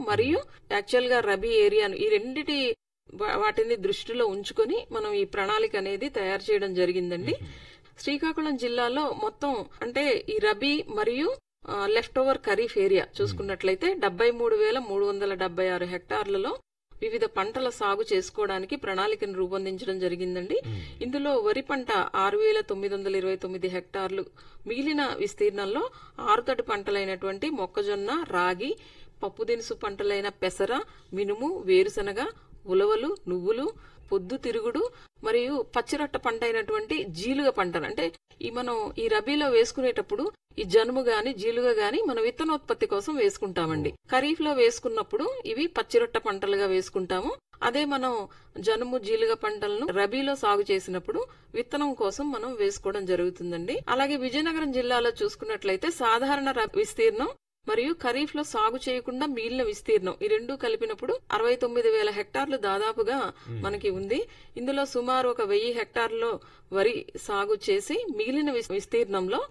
మరియు యాక్చువల్ గా రబీ ఏరియాను ఈ రెండిటి వా- వాటిని దృష్టిలో ఉంచుకొని మనం ఈ ప్రణాళిక అనేది తయారు చేయడం జరిగిందండి శ్రీకాకుళం జిల్లాలో మొత్తం అంటే ఈ రబీ మరియు లెఫ్ట్ ఓవర్ ఖరీఫ్ ఏరియా చూసుకున్నట్లయితే డెబ్బై మూడు వేల మూడు వందల డెబ్బై ఆరు హెక్టార్లలో వివిధ పంటల సాగు చేసుకోవడానికి ప్రణాళికను రూపొందించడం జరిగిందండి ఇందులో వరి పంట ఆరు వేల తొమ్మిది వందల ఇరవై తొమ్మిది హెక్టార్లు మిగిలిన విస్తీర్ణంలో ఆరుతడి పంటలైనటువంటి మొక్కజొన్న రాగి పప్పు దినుసు పంటలైన పెసర మినుము వేరుశనగ ఉలవలు నువ్వులు పొద్దు తిరుగుడు మరియు పచ్చిరొట్ట పంట అయినటువంటి జీలుగ పంటను అంటే ఈ మనం ఈ రబీలో వేసుకునేటప్పుడు ఈ జనుము గాని జీలుగ గాని మన విత్తనోత్పత్తి కోసం వేసుకుంటామండి ఖరీఫ్ లో వేసుకున్నప్పుడు ఇవి పచ్చిరొట్ట పంటలుగా వేసుకుంటాము అదే మనం జనుము జీలుగ పంటలను రబీలో సాగు చేసినప్పుడు విత్తనం కోసం మనం వేసుకోవడం జరుగుతుందండి అలాగే విజయనగరం జిల్లాలో చూసుకున్నట్లయితే సాధారణ రబీ విస్తీర్ణం మరియు ఖరీఫ్ లో సాగు చేయకుండా మిగిలిన విస్తీర్ణం ఈ రెండు కలిపినప్పుడు అరవై తొమ్మిది వేల హెక్టార్లు దాదాపుగా మనకి ఉంది ఇందులో సుమారు ఒక వెయ్యి హెక్టార్లో వరి సాగు చేసి మిగిలిన విస్- విస్తీర్ణంలో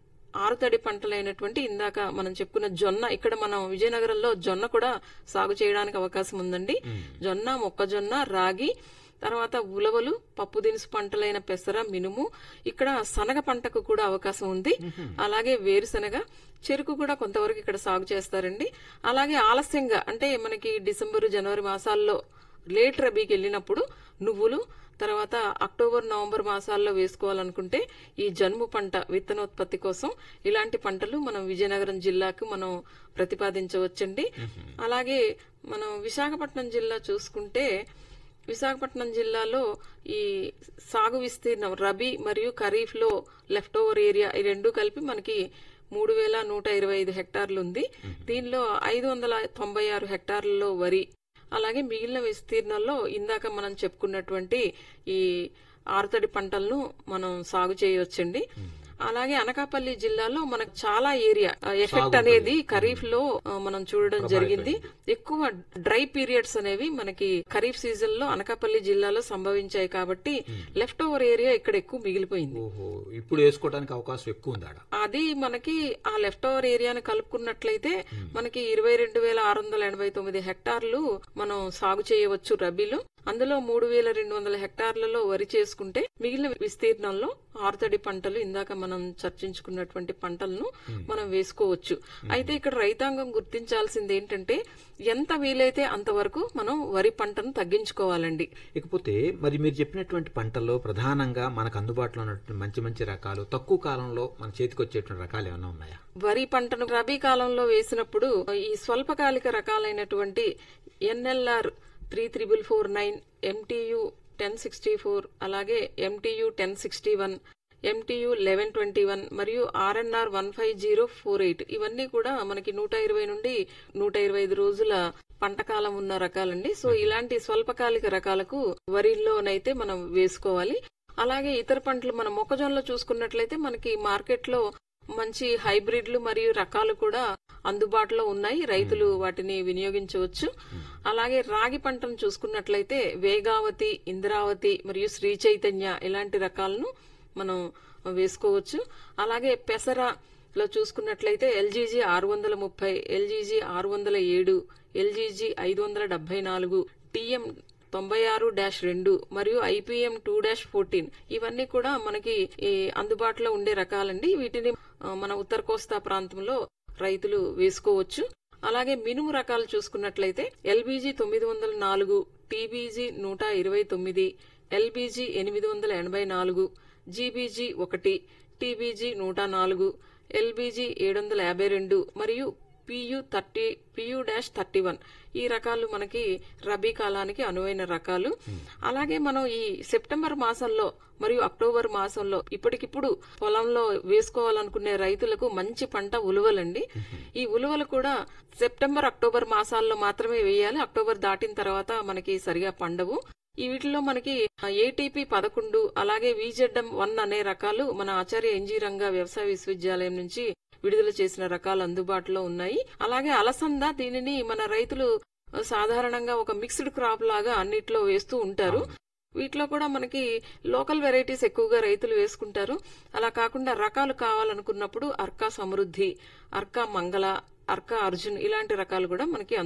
ఆరుతడి పంటలైనటువంటి ఇందాక మనం చెప్పుకున్న జొన్న ఇక్కడ మనం విజయనగరంలో జొన్న కూడా సాగు చేయడానికి అవకాశం ఉందండి జొన్న మొక్కజొన్న రాగి తర్వాత ఉలవలు పప్పు దినుసు పంటలైన పెసర మినుము ఇక్కడ శనగ పంటకు కూడా అవకాశం ఉంది అలాగే వేరుశనగ చెరుకు కూడా కొంతవరకు ఇక్కడ సాగు చేస్తారండి అలాగే ఆలస్యంగా అంటే మనకి డిసెంబర్ జనవరి మాసాల్లో లేట్ రబీకి వెళ్ళినప్పుడు నువ్వులు తర్వాత అక్టోబర్ నవంబర్ మాసాల్లో వేసుకోవాలనుకుంటే ఈ జనుము పంట విత్తనోత్పత్తి కోసం ఇలాంటి పంటలు మనం విజయనగరం జిల్లాకు మనం ప్రతిపాదించవచ్చండి అలాగే మనం విశాఖపట్నం జిల్లా చూసుకుంటే విశాఖపట్నం జిల్లాలో ఈ సాగు విస్తీర్ణం రబీ మరియు ఖరీఫ్ లో లెఫ్ట్ ఓవర్ ఏరియా ఈ రెండు కలిపి మనకి మూడు వేల నూట ఇరవై ఐదు హెక్టార్లు ఉంది దీనిలో ఐదు వందల తొంభై ఆరు హెక్టార్లలో వరి అలాగే మిగిలిన విస్తీర్ణంలో ఇందాక మనం చెప్పుకున్నటువంటి ఈ ఆరుతడి పంటలను మనం సాగు చేయవచ్చండి అలాగే అనకాపల్లి జిల్లాలో మనకు చాలా ఏరియా ఆ, ఎఫెక్ట్ అనేది ఖరీఫ్ లో ఆ, మనం చూడడం జరిగింది ఎక్కువ డ్రై పీరియడ్స్ అనేవి మనకి ఖరీఫ్ సీజన్ లో అనకాపల్లి జిల్లాలో సంభవించాయి కాబట్టి లెఫ్ట్ ఓవర్ ఏరియా ఇక్కడ ఎక్కువ మిగిలిపోయింది ఓహో ఇప్పుడు వేసుకోవడానికి అవకాశం ఎక్కువ ఉంది ఆడ అది మనకి ఆ లెఫ్ట్ ఓవర్ ఏరియాను కలుపుకున్నట్లయితే మనకి ఇరవై రెండు వేల ఆరు వందల ఎనభై తొమ్మిది హెక్టార్లు మనం సాగు చేయవచ్చు రబీలో అందులో మూడు వేల రెండు వందల హెక్టార్లలో వరి చేసుకుంటే మిగిలిన విస్తీర్ణంలో ఆరుతడి పంటలు ఇందాక మనం చర్చించుకున్నటువంటి పంటలను మనం వేసుకోవచ్చు అయితే ఇక్కడ రైతాంగం గుర్తించాల్సింది ఏంటంటే ఎంత వీలైతే అంతవరకు మనం వరి పంటను తగ్గించుకోవాలండి ఇకపోతే మరి మీరు చెప్పినటువంటి పంటల్లో ప్రధానంగా మనకు అందుబాటులో ఉన్నటువంటి మంచి మంచి రకాలు తక్కువ కాలంలో మన చేతికి వచ్చేటువంటి రకాలు ఏమైనా ఉన్నాయా వరి పంటను రబీ కాలంలో వేసినప్పుడు ఈ స్వల్పకాలిక రకాలైనటువంటి NLR three triple four nine MTU ten sixty four అలాగే MTU ten sixty one MTU eleven twenty one మరియు RNR one five zero four eight ఇవన్నీ కూడా మనకి నూట ఇరవై నుండి నూట ఇరవై ఐదు రోజుల పంట కాలం ఉన్న రకాలండి సో ఇలాంటి స్వల్పకాలిక రకాలకు వరిలోనైతే మనం వేసుకోవాలి అలాగే ఇతర పంటలు మన మొక్కజొన్నలో చూసుకున్నట్లయితే మనకి మార్కెట్లో మంచి హైబ్రిడ్లు మరియు రకాలు కూడా అందుబాటులో ఉన్నాయి రైతులు వాటిని వినియోగించవచ్చు అలాగే రాగి పంటను చూసుకున్నట్లయితే వేగావతి ఇంద్రావతి మరియు శ్రీ చైతన్య ఇలాంటి రకాలను మనం వేసుకోవచ్చు అలాగే పెసర లో చూసుకున్నట్లయితే ఎల్జీజీ ఆరు వందల ముప్పై ఎల్జీజీ ఆరు వందల ఏడు ఎల్జీజీ ఐదు వందల డెబ్బై నాలుగు టీఎం తొంభై ఆరు డాష్ రెండు మరియు ఐపీఎం టూ డాష్ ఫోర్టీన్ ఇవన్నీ కూడా మనకి ఈ అందుబాటులో ఉండే రకాలండి వీటిని ఆ, మన ఉత్తర కోస్తా ప్రాంతంలో రైతులు వేసుకోవచ్చు అలాగే మినుము రకాలు చూసుకున్నట్లయితే ఎల్బీజీ తొమ్మిది వందల నాలుగు టీబీజీ నూట ఇరవై తొమ్మిది ఎల్బీజీ ఎనిమిది వందల ఎనభై నాలుగు జీబీజీ ఒకటి టీబీజీ నూట నాలుగు ఎల్బీజీ ఏడు వందల యాభై రెండు మరియు PU thirty PU dash thirty one ఈ రకాలు మనకి రబీ కాలానికి అనువైన రకాలు అలాగే మనం ఈ సెప్టెంబర్ మాసంలో మరియు అక్టోబర్ మాసంలో ఇప్పటికిప్పుడు పొలంలో వేసుకోవాలనుకునే రైతులకు మంచి పంట ఉలువలండి ఈ ఉలువలు కూడా సెప్టెంబర్ అక్టోబర్ మాసాల్లో మాత్రమే వేయాలి అక్టోబర్ దాటిన తర్వాత మనకి సరిగా పండవు ఈ వీటిలో మనకి ఏటీపీ పదకొండు అలాగే విజెడ్ఎం వన్ అనే రకాలు మన ఆచార్య ఎన్జీ రంగా వ్యవసాయ విశ్వవిద్యాలయం నుంచి విడుదల చేసిన రకాలు అందుబాటులో ఉన్నాయి అలాగే అలసంద దీనిని మన రైతులు సాధారణంగా ఒక మిక్స్డ్ క్రాప్ లాగా అన్నిట్లో వేస్తూ ఉంటారు వీటిలో కూడా మనకి లోకల్ వెరైటీస్ ఎక్కువగా రైతులు వేసుకుంటారు అలా కాకుండా రకాలు కావాలనుకున్నప్పుడు అర్కా సమృద్ధి అర్కా మంగళ అర్కా అర్జున్ ఇలాంటి రకాలు కూడా మనకి